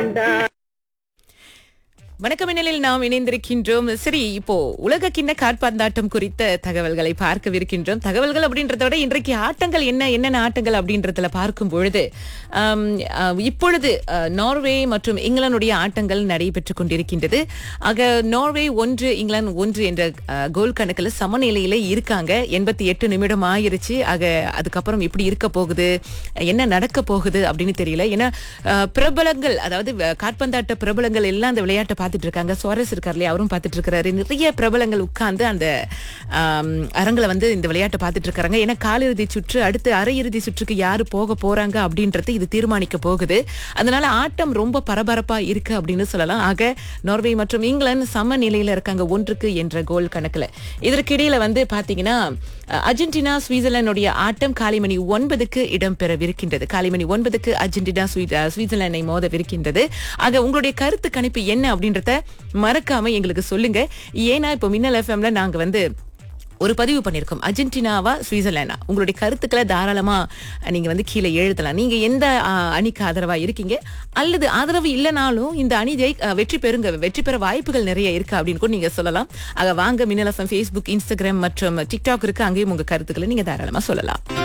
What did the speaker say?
வேண்டாம் வணக்கம் மின்னலில் நாம் இணைந்திருக்கின்றோம் சரி இப்போ உலக கிண்ண காற்பந்தாட்டம் குறித்த தகவல்களை பார்க்கவிருக்கின்றோம் தகவல்கள் அப்படின்றத விட இன்றைக்கு ஆட்டங்கள் என்ன என்னென்ன ஆட்டங்கள் அப்படின்றதுல பார்க்கும் பொழுது ஆம், அஹ், இப்பொழுது அஹ், நார்வே மற்றும் இங்கிலாந்துடைய ஆட்டங்கள் நடைபெற்றுக் கொண்டிருக்கின்றது ஆக நார்வே ஒன்று இங்கிலாந்து ஒன்று என்ற அஹ், கோல் கணக்குல சமநிலையில இருக்காங்க எண்பத்தி எட்டு நிமிடம் ஆயிருச்சு ஆக அதுக்கப்புறம் இப்படி இருக்க போகுது என்ன நடக்க போகுது அப்படின்னு தெரியல ஏன்னா அஹ், பிரபலங்கள் அதாவது வ- காற்பந்தாட்ட பிரபலங்கள் எல்லாம் அந்த விளையாட்டை பார்த்துட்டு இருக்காங்க சுவாரஸ் இருக்கார் இல்லையா அவரும் பார்த்துட்டு இருக்காரு நிறைய பிரபலங்கள் உட்கார்ந்து அந்த ஆம், அரங்குல வந்து இந்த விளையாட்டை பார்த்துட்டு இருக்காங்க ஏன்னா காலிறுதி சுற்று அடுத்து அரையிறுதி சுற்றுக்கு யாரு போக போறாங்க அப்படின்றது இது தீர்மானிக்க போகுது அதனால ஆட்டம் ரொம்ப பரபரப்பா இருக்கு அப்படின்னு சொல்லலாம் ஆக நார்வே மற்றும் இங்கிலாந்து சம நிலையில இருக்காங்க ஒன்றுக்கு என்ற கோல் கணக்குல இதற்கிடையில வந்து பாத்தீங்கன்னா அஹ், அர்ஜென்டினா சுவிட்சர்லாந்துடைய ஆட்டம் காலை மணி ஒன்பதுக்கு இடம்பெறவிருக்கின்றது காலை மணி ஒன்பதுக்கு அர்ஜென்டினா சுவி- அஹ், சுவிட்சர்லாந்தை மோதவிருக்கின்றது ஆக உங்களுடைய கருத்து கணிப்பு என்ன அப்படின்றத மறக்காம எங்களுக்கு சொல்லுங்க ஏன்னா இப்போ மின்னல் எஃப்எம்ல நாங்க வந்து ஒரு பதிவு பண்ணியிருக்கோம் அர்ஜென்டினாவா சுவிட்சர்லாண்டா உங்களுடைய கருத்துக்களை தாராளமா நீங்க வந்து கீழே எழுதலாம் நீங்க எந்த ஆ, அணிக்கு ஆதரவா இருக்கீங்க அல்லது ஆதரவு இல்லைனாலும் இந்த அணி ஜெய் அ, வெற்றி பெறுங்க வெற்றி பெற வாய்ப்புகள் நிறைய இருக்கு அப்படின்னு கூட நீங்க சொல்லலாம் ஆக வாங்க மின்னல் எஃப்எம் ஃபேஸ்புக் இன்ஸ்டாகிராம் மற்றும் டிக்டாக் இருக்கு அங்கேயும் உங்க கருத்துக்களை நீங்க தாராளமா சொல்லலாம்